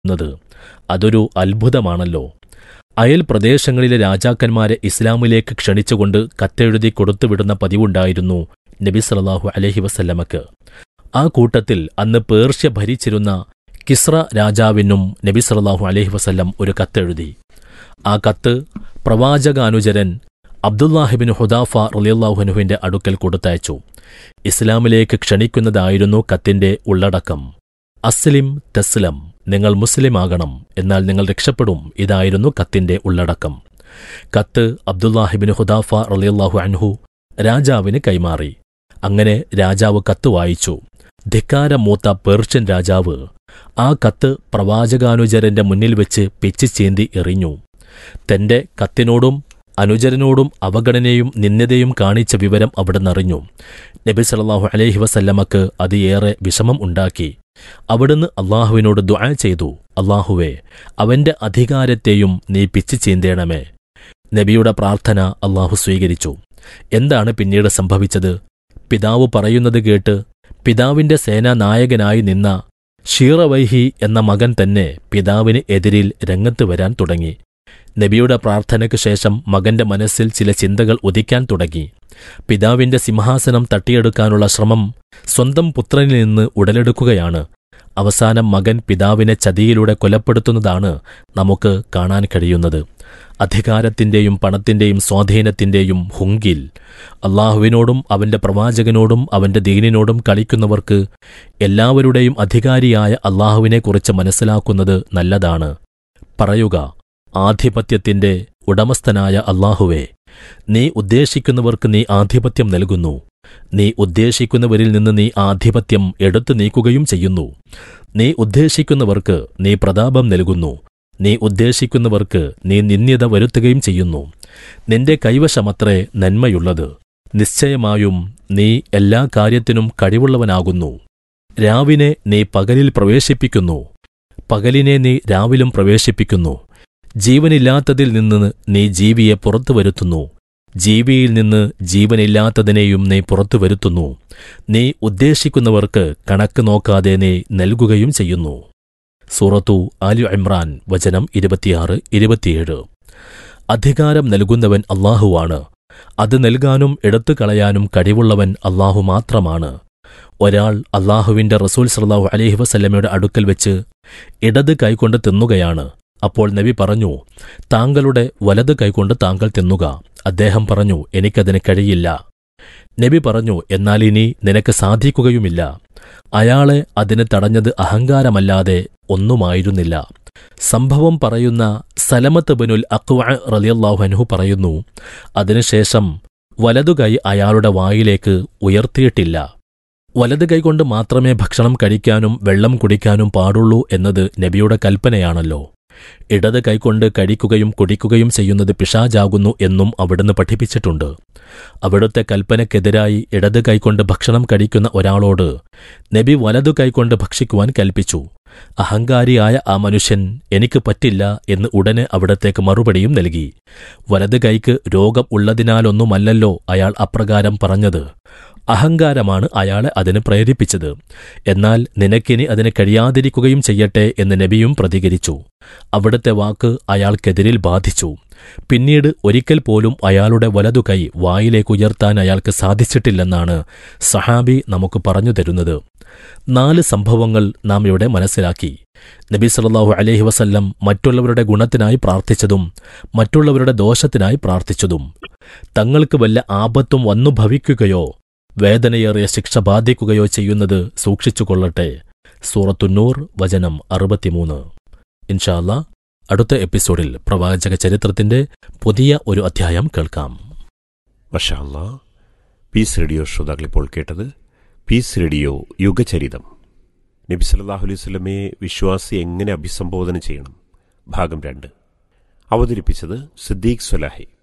ന്നത് അതൊരു അത്ഭുതമാണല്ലോ അയൽ പ്രദേശങ്ങളിലെ രാജാക്കന്മാരെ ഇസ്ലാമിലേക്ക് ക്ഷണിച്ചുകൊണ്ട് കത്തെഴുതി കൊടുത്തുവിടുന്ന പതിവുണ്ടായിരുന്നു നബി സല്ലല്ലാഹു അലൈഹി വസല്ലമക്ക് ആ കൂട്ടത്തിൽ അന്ന് പേർഷ്യ ഭരിച്ചിരുന്ന കിസ്ര രാജാവിനും നബി സല്ലല്ലാഹു അലൈഹി വസല്ലം ഒരു കത്തെഴുതി ആ കത്ത് പ്രവാചകാനുചരൻ അബ്ദുല്ലാഹിബിൻ ഹുദാഫ റളിയല്ലാഹുനുവിന്റെ അടുക്കൽ കൊടുത്തയച്ചു ഇസ്ലാമിലേക്ക് ക്ഷണിക്കുന്നതായിരുന്നു കത്തിന്റെ ഉള്ളടക്കം അസ്ലിം തസ്ലം നിങ്ങൾ മുസ്ലിമാകണം എന്നാൽ നിങ്ങൾ രക്ഷപ്പെടും ഇതായിരുന്നു കത്തിന്റെ ഉള്ളടക്കം കത്ത് അബ്ദുല്ലാഹിബിൻ ഹുദാഫ റളിയല്ലാഹു അൻഹു രാജാവിന് കൈമാറി അങ്ങനെ രാജാവ് കത്ത് വായിച്ചു ധിക്കാരമൂത്ത പേർഷ്യൻ രാജാവ് ആ കത്ത് പ്രവാചകാനുചരന്റെ മുന്നിൽ വെച്ച് പിച്ചു ചീന്തി എറിഞ്ഞു തന്റെ കത്തിനോടും അനുചരനോടും അവഗണനയും നിന്ദതയും കാണിച്ച വിവരം അവിടുന്നറിഞ്ഞു നബി സല്ലല്ലാഹു അലൈഹി വസല്ലമക്ക് അത് ഏറെ വിഷമം ഉണ്ടാക്കി അവിടുന്ന് അള്ളാഹുവിനോട് ദുആ ചെയ്തു അള്ളാഹുവേ അവന്റെ അധികാരത്തെയും നീ പിച്ചു ചീന്തേണമേ നബിയുടെ പ്രാർത്ഥന അള്ളാഹു സ്വീകരിച്ചു എന്താണ് പിന്നീട് സംഭവിച്ചത് പിതാവ് പറയുന്നത് കേട്ട് പിതാവിന്റെ സേനാനായകനായി നിന്ന ഷീറവൈഹി എന്ന മകൻ തന്നെ പിതാവിന് എതിരിൽ രംഗത്ത് വരാൻ തുടങ്ങി നബിയുടെ പ്രാർത്ഥനയ്ക്ക് ശേഷം മകന്റെ മനസ്സിൽ ചില ചിന്തകൾ ഉദിക്കാൻ തുടങ്ങി പിതാവിന്റെ സിംഹാസനം തട്ടിയെടുക്കാനുള്ള ശ്രമം സ്വന്തം പുത്രനിൽ നിന്ന് ഉടലെടുക്കുകയാണ് അവസാനം മകൻ പിതാവിനെ ചതിയിലൂടെ കൊലപ്പെടുത്തുന്നതാണ് നമുക്ക് കാണാൻ കഴിയുന്നത് അധികാരത്തിന്റെയും പണത്തിന്റെയും സ്വാധീനത്തിന്റെയും ഹുങ്കിൽ അള്ളാഹുവിനോടും അവന്റെ പ്രവാചകനോടും അവന്റെ ദീനിനോടും കളിക്കുന്നവർക്ക് എല്ലാവരുടെയും അധികാരിയായ അള്ളാഹുവിനെക്കുറിച്ച് മനസ്സിലാക്കുന്നത് നല്ലതാണ് പറയുക ആധിപത്യത്തിന്റെ ഉടമസ്ഥനായ അള്ളാഹുവേ നീ ഉദ്ദേശിക്കുന്നവർക്ക് നീ ആധിപത്യം നൽകുന്നു നീ ഉദ്ദേശിക്കുന്നവരിൽ നിന്ന് നീ ആധിപത്യം എടുത്തു നീക്കുകയും ചെയ്യുന്നു നീ ഉദ്ദേശിക്കുന്നവർക്ക് നീ പ്രതാപം നൽകുന്നു നീ ഉദ്ദേശിക്കുന്നവർക്ക് നീ നിന്ദ്യത വരുത്തുകയും ചെയ്യുന്നു നിന്റെ കൈവശമത്രേ നന്മയുള്ളത് നിശ്ചയമായും നീ എല്ലാ കാര്യത്തിനും കഴിവുള്ളവനാകുന്നു രാവിനെ നീ പകലിൽ പ്രവേശിപ്പിക്കുന്നു പകലിനെ നീ രാവിലും പ്രവേശിപ്പിക്കുന്നു ജീവനില്ലാത്തതിൽ നിന്ന് നീ ജീവിയെ പുറത്തു വരുത്തുന്നു ജീവിയിൽ നിന്ന് ജീവനില്ലാത്തതിനെയും നീ പുറത്തു വരുത്തുന്നു നീ ഉദ്ദേശിക്കുന്നവർക്ക് കണക്ക് നോക്കാതെ നീ നൽകുകയും ചെയ്യുന്നു സൂറത്തു ആലു ഇമ്രാൻ വചനം ഇരുപത്തിയാറ് ഇരുപത്തിയേഴ് അധികാരം നൽകുന്നവൻ അള്ളാഹുവാണ് അത് നൽകാനും എടുത്തു കളയാനും കഴിവുള്ളവൻ അള്ളാഹു മാത്രമാണ് ഒരാൾ അള്ളാഹുവിന്റെ റസൂൽ സല്ലാഹു അലൈഹി വസല്ലമയുടെ അടുക്കൽ വെച്ച് ഇടത് കൈകൊണ്ട് തിന്നുകയാണ് അപ്പോൾ നബി പറഞ്ഞു താങ്കളുടെ വലത് കൈകൊണ്ട് താങ്കൾ തിന്നുക അദ്ദേഹം പറഞ്ഞു എനിക്കതിന് കഴിയില്ല നബി പറഞ്ഞു എന്നാൽ ഇനി നിനക്ക് സാധിക്കുകയുമില്ല അയാളെ അതിന് തടഞ്ഞത് അഹങ്കാരമല്ലാതെ ഒന്നുമായിരുന്നില്ല സംഭവം പറയുന്ന സലമത്ത് ബനുൽ അക്വ റലിയല്ലാഹുഅൻഹു പറയുന്നു അതിനുശേഷം വലതുകൈ അയാളുടെ വായിലേക്ക് ഉയർത്തിയിട്ടില്ല വലത് കൈകൊണ്ട് മാത്രമേ ഭക്ഷണം കഴിക്കാനും വെള്ളം കുടിക്കാനും പാടുള്ളൂ എന്നത് നബിയുടെ കൽപ്പനയാണല്ലോ ഇടത് കൈകൊണ്ട് കഴിക്കുകയും കുടിക്കുകയും ചെയ്യുന്നത് പിശാജാകുന്നു എന്നും അവിടുന്ന് പഠിപ്പിച്ചിട്ടുണ്ട് അവിടുത്തെ കൽപ്പനയ്ക്കെതിരായി ഇടത് കൈകൊണ്ട് ഭക്ഷണം കഴിക്കുന്ന ഒരാളോട് നബി വലതു കൈകൊണ്ട് ഭക്ഷിക്കുവാൻ കൽപ്പിച്ചു അഹങ്കാരിയായ ആ മനുഷ്യൻ എനിക്ക് പറ്റില്ല എന്ന് ഉടനെ അവിടത്തേക്ക് മറുപടിയും നൽകി വലത് കൈക്ക് രോഗം ഉള്ളതിനാലൊന്നുമല്ലല്ലോ അയാൾ അപ്രകാരം പറഞ്ഞത് അഹങ്കാരമാണ് അയാളെ അതിന് പ്രേരിപ്പിച്ചത് എന്നാൽ നിനക്കിനി അതിന് കഴിയാതിരിക്കുകയും ചെയ്യട്ടെ എന്ന് നബിയും പ്രതികരിച്ചു അവിടുത്തെ വാക്ക് അയാൾക്കെതിരിൽ ബാധിച്ചു പിന്നീട് ഒരിക്കൽ പോലും അയാളുടെ വലതുകൈ വായിലേക്കുയർത്താൻ അയാൾക്ക് സാധിച്ചിട്ടില്ലെന്നാണ് സഹാബി നമുക്ക് പറഞ്ഞു തരുന്നത് നാല് സംഭവങ്ങൾ നാം ഇവിടെ മനസ്സിലാക്കി നബി സല്ലല്ലാഹു അലൈഹി വസല്ലം മറ്റുള്ളവരുടെ ഗുണത്തിനായി പ്രാർത്ഥിച്ചതും മറ്റുള്ളവരുടെ ദോഷത്തിനായി പ്രാർത്ഥിച്ചതും തങ്ങൾക്ക് വല്ല ആപത്തും വന്നു ഭവിക്കുകയോ വേദനയേറിയ ശിക്ഷ ബാധിക്കുകയോ ചെയ്യുന്നത് സൂക്ഷിച്ചുകൊള്ളട്ടെ സൂറത്തുന്നൂർ വചനം അറുപത്തിമൂന്ന് ഇൻഷാല്ല അടുത്ത എപ്പിസോഡിൽ പ്രവാചക ചരിത്രത്തിന്റെ പുതിയ ഒരു അധ്യായം കേൾക്കാം മഷാല്ല പീസ് റേഡിയോ ശ്രോതാക്കളിപ്പോൾ കേട്ടത് പീസ് റേഡിയോ യുഗചരിതം നബി സല്ലല്ലാഹു അലൈഹി വസല്ലമയെ വിശ്വാസി എങ്ങനെ അഭിസംബോധന ചെയ്യണം ഭാഗം രണ്ട് അവതരിപ്പിച്ചത് സിദ്ദീഖ് സ്വലാഹി